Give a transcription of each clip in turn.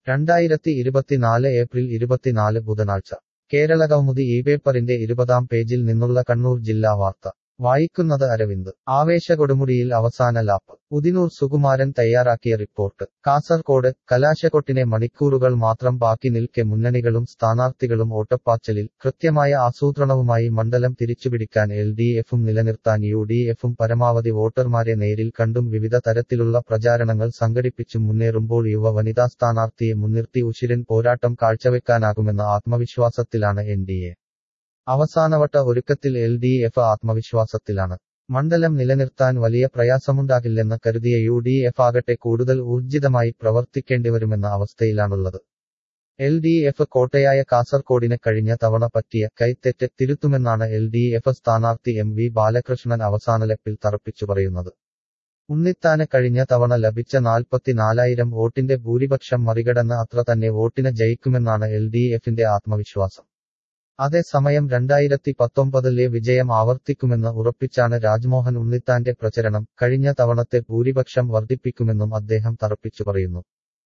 രണ്ടായിരത്തി ഇരുപത്തിനാല് ഏപ്രിൽ ഇരുപത്തിനാല് ബുധനാഴ്ച കേരള കൗമുദി ഈ പേപ്പറിന്റെ ഇരുപതാം പേജിൽ നിന്നുള്ള കണ്ണൂർ ജില്ലാ വാർത്ത വായിക്കുന്നത് അരവിന്ദ് ആവേശകൊടുമുടിയിൽ അവസാന ലാപ്പ് ഉദിനൂർ സുകുമാരൻ തയ്യാറാക്കിയ റിപ്പോർട്ട് കാസർകോട് കലാശക്കൊട്ടിനെ മണിക്കൂറുകൾ മാത്രം ബാക്കി നിൽക്കെ മുന്നണികളും സ്ഥാനാർത്ഥികളും ഓട്ടപ്പാച്ചലിൽ കൃത്യമായ ആസൂത്രണവുമായി മണ്ഡലം തിരിച്ചുപിടിക്കാൻ എൽ ഡി എഫും നിലനിർത്താൻ യു ഡി എഫും പരമാവധി വോട്ടർമാരെ നേരിൽ കണ്ടും വിവിധ തരത്തിലുള്ള പ്രചാരണങ്ങൾ സംഘടിപ്പിച്ചും മുന്നേറുമ്പോൾ യുവ വനിതാ സ്ഥാനാർത്ഥിയെ മുൻനിർത്തി ഉശിരൻ പോരാട്ടം കാഴ്ചവെക്കാനാകുമെന്ന ആത്മവിശ്വാസത്തിലാണ് എൻ ഡി എ അവസാനവട്ട ഒരുക്കത്തിൽ എൽ ഡി എഫ് ആത്മവിശ്വാസത്തിലാണ് മണ്ഡലം നിലനിർത്താൻ വലിയ പ്രയാസമുണ്ടാകില്ലെന്ന് കരുതിയ യു ഡി എഫ് ആകട്ടെ കൂടുതൽ ഊർജിതമായി പ്രവർത്തിക്കേണ്ടിവരുമെന്ന അവസ്ഥയിലാണുള്ളത് എൽ ഡി എഫ് കോട്ടയായ കാസർകോടിന് കഴിഞ്ഞ തവണ പറ്റിയ കൈത്തെറ്റ് തിരുത്തുമെന്നാണ് എൽ ഡി എഫ് സ്ഥാനാർത്ഥി എം വി ബാലകൃഷ്ണൻ അവസാനലപ്പിൽ തറപ്പിച്ചു പറയുന്നത് ഉണ്ണിത്താന് കഴിഞ്ഞ തവണ ലഭിച്ച നാൽപ്പത്തിനാലായിരം വോട്ടിന്റെ ഭൂരിപക്ഷം മറികടന്ന് അത്ര തന്നെ വോട്ടിന് ജയിക്കുമെന്നാണ് എൽ ഡി എഫിന്റെ ആത്മവിശ്വാസം അതേസമയം രണ്ടായിരത്തി പത്തൊമ്പതിലെ വിജയം ആവർത്തിക്കുമെന്ന് ഉറപ്പിച്ചാണ് രാജ്മോഹൻ ഉണ്ണിത്താന്റെ പ്രചരണം കഴിഞ്ഞ തവണത്തെ ഭൂരിപക്ഷം വർദ്ധിപ്പിക്കുമെന്നും അദ്ദേഹം തറപ്പിച്ചു പറയുന്നു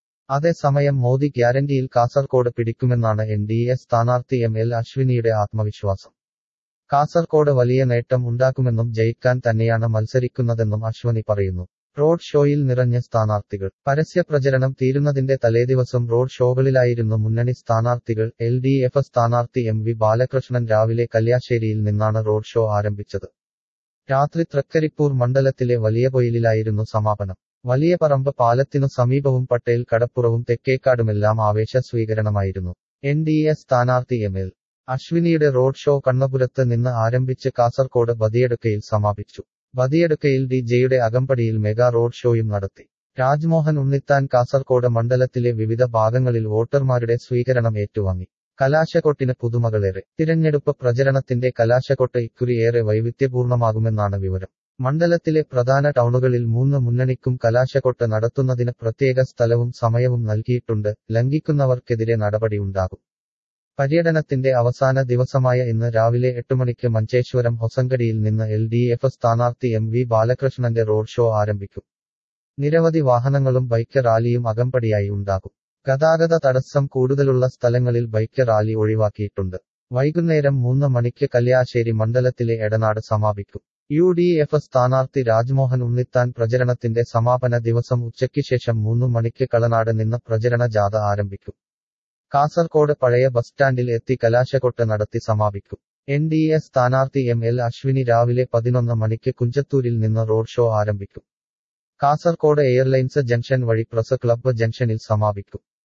അതേസമയം മോദി ഗ്യാരന്റിയിൽ കാസർകോട് പിടിക്കുമെന്നാണ് എൻ ഡി എ സ്ഥാനാർത്ഥി എം എൽ അശ്വിനിയുടെ ആത്മവിശ്വാസം കാസർകോട് വലിയ നേട്ടം ഉണ്ടാക്കുമെന്നും ജയിക്കാൻ തന്നെയാണ് മത്സരിക്കുന്നതെന്നും അശ്വനി പറയുന്നു റോഡ് ഷോയിൽ നിറഞ്ഞ സ്ഥാനാർത്ഥികൾ പരസ്യ പ്രചരണം തീരുന്നതിന്റെ തലേദിവസം റോഡ് ഷോകളിലായിരുന്നു മുന്നണി സ്ഥാനാർത്ഥികൾ എൽ ഡി എഫ് സ്ഥാനാർത്ഥി എം വി ബാലകൃഷ്ണൻ രാവിലെ കല്യാശ്ശേരിയിൽ നിന്നാണ് റോഡ് ഷോ ആരംഭിച്ചത് രാത്രി തൃക്കരിപ്പൂർ മണ്ഡലത്തിലെ വലിയ പൊയിലിലായിരുന്നു സമാപനം വലിയ പറമ്പ് പാലത്തിനു സമീപവും പട്ടേൽ കടപ്പുറവും തെക്കേക്കാടുമെല്ലാം ആവേശ സ്വീകരണമായിരുന്നു എൻ ഡി എ സ്ഥാനാർത്ഥി എം എൽ അശ്വിനിയുടെ റോഡ് ഷോ കണ്ണപുരത്ത് നിന്ന് ആരംഭിച്ച് കാസർകോട് ബദിയടുക്കയിൽ സമാപിച്ചു ബദിയടുക്കയിൽ ഡി ജെയുടെ അകമ്പടിയിൽ മെഗാ റോഡ് ഷോയും നടത്തി രാജ്മോഹൻ ഉണ്ണിത്താൻ കാസർകോട് മണ്ഡലത്തിലെ വിവിധ ഭാഗങ്ങളിൽ വോട്ടർമാരുടെ സ്വീകരണം ഏറ്റുവാങ്ങി കലാശക്കൊട്ടിന് പുതുമകളേറെ തിരഞ്ഞെടുപ്പ് പ്രചരണത്തിന്റെ കലാശക്കൊട്ട് ഇക്കുറി ഏറെ വൈവിധ്യപൂർണമാകുമെന്നാണ് വിവരം മണ്ഡലത്തിലെ പ്രധാന ടൗണുകളിൽ മൂന്ന് മുന്നണിക്കും കലാശക്കൊട്ട് നടത്തുന്നതിന് പ്രത്യേക സ്ഥലവും സമയവും നൽകിയിട്ടുണ്ട് ലംഘിക്കുന്നവർക്കെതിരെ നടപടിയുണ്ടാകും പര്യടനത്തിന്റെ അവസാന ദിവസമായ ഇന്ന് രാവിലെ എട്ട് മണിക്ക് മഞ്ചേശ്വരം ഹൊസങ്കടിയിൽ നിന്ന് എൽ ഡി എഫ് സ്ഥാനാർത്ഥി എം വി ബാലകൃഷ്ണന്റെ റോഡ് ഷോ ആരംഭിക്കും നിരവധി വാഹനങ്ങളും ബൈക്ക് റാലിയും അകമ്പടിയായി ഉണ്ടാകും ഗതാഗത തടസ്സം കൂടുതലുള്ള സ്ഥലങ്ങളിൽ ബൈക്ക് റാലി ഒഴിവാക്കിയിട്ടുണ്ട് വൈകുന്നേരം മൂന്ന് മണിക്ക് കല്യാശ്ശേരി മണ്ഡലത്തിലെ എടനാട് സമാപിക്കും യു ഡി എഫ് സ്ഥാനാർത്ഥി രാജ്മോഹൻ ഉണ്ണിത്താൻ പ്രചരണത്തിന്റെ സമാപന ദിവസം ഉച്ചയ്ക്ക് ശേഷം മൂന്നു മണിക്ക് കളനാട് നിന്ന് പ്രചരണ ജാഥ ആരംഭിക്കും കാസർകോട് പഴയ ബസ് സ്റ്റാൻഡിൽ എത്തി കലാശക്കൊട്ട് നടത്തി സമാപിക്കും എൻ ഡി എ സ്ഥാനാർത്ഥി എം എൽ അശ്വിനി രാവിലെ പതിനൊന്ന് മണിക്ക് കുഞ്ചത്തൂരിൽ നിന്ന് റോഡ് ഷോ ആരംഭിക്കും കാസർകോട് എയർലൈൻസ് ജംഗ്ഷൻ വഴി പ്രസ് ക്ലബ്ബ് ജംഗ്ഷനിൽ സമാപിക്കും